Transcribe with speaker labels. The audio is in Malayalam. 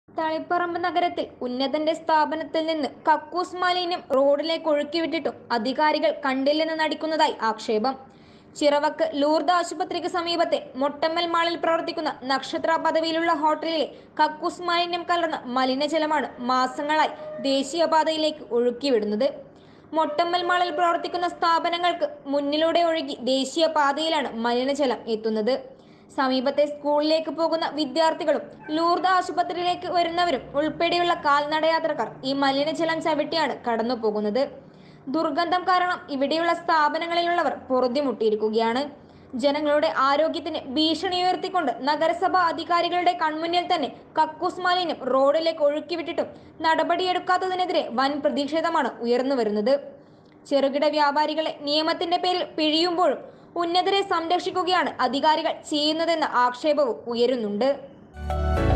Speaker 1: തളിപ്പറമ്പ് നഗരത്തിൽ ഉന്നതന്റെ സ്ഥാപനത്തിൽ നിന്ന് കക്കൂസ് മാലിന്യം റോഡിലേക്ക് ഒഴുക്കിവിട്ടിട്ടും അധികാരികൾ കണ്ടില്ലെന്ന് നടിക്കുന്നതായി ആക്ഷേപം ചിറവക്ക് ലൂർദ് ആശുപത്രിക്ക് സമീപത്തെ മൊട്ടമ്മൽ മാളിൽ പ്രവർത്തിക്കുന്ന നക്ഷത്ര പദവിയിലുള്ള ഹോട്ടലിലെ കക്കൂസ് മാലിന്യം കലർന്ന മലിനജലമാണ് മാസങ്ങളായി ദേശീയപാതയിലേക്ക് ഒഴുക്കിവിടുന്നത് മൊട്ടമ്മൽ മാളിൽ പ്രവർത്തിക്കുന്ന സ്ഥാപനങ്ങൾക്ക് മുന്നിലൂടെ ഒഴുകി ദേശീയപാതയിലാണ് മലിനജലം എത്തുന്നത് സമീപത്തെ സ്കൂളിലേക്ക് പോകുന്ന വിദ്യാർത്ഥികളും ലൂർദ് ആശുപത്രിയിലേക്ക് വരുന്നവരും ഉൾപ്പെടെയുള്ള കാൽനടയാത്രക്കാർ ഈ മലിനജലം ചവിട്ടിയാണ് കടന്നു പോകുന്നത് ദുർഗന്ധം കാരണം ഇവിടെയുള്ള സ്ഥാപനങ്ങളിലുള്ളവർ പൊറുതിമുട്ടിയിരിക്കുകയാണ് ജനങ്ങളുടെ ആരോഗ്യത്തിന് ഭീഷണി ഉയർത്തിക്കൊണ്ട് നഗരസഭാ അധികാരികളുടെ കൺമുന്നിൽ തന്നെ കക്കൂസ് മാലിന്യം റോഡിലേക്ക് ഒഴുക്കിവിട്ടിട്ടും നടപടിയെടുക്കാത്തതിനെതിരെ വൻ പ്രതിഷേധമാണ് ഉയർന്നു വരുന്നത് ചെറുകിട വ്യാപാരികളെ നിയമത്തിന്റെ പേരിൽ പിഴിയുമ്പോഴും ഉന്നതരെ സംരക്ഷിക്കുകയാണ് അധികാരികൾ ചെയ്യുന്നതെന്ന ആക്ഷേപവും ഉയരുന്നുണ്ട്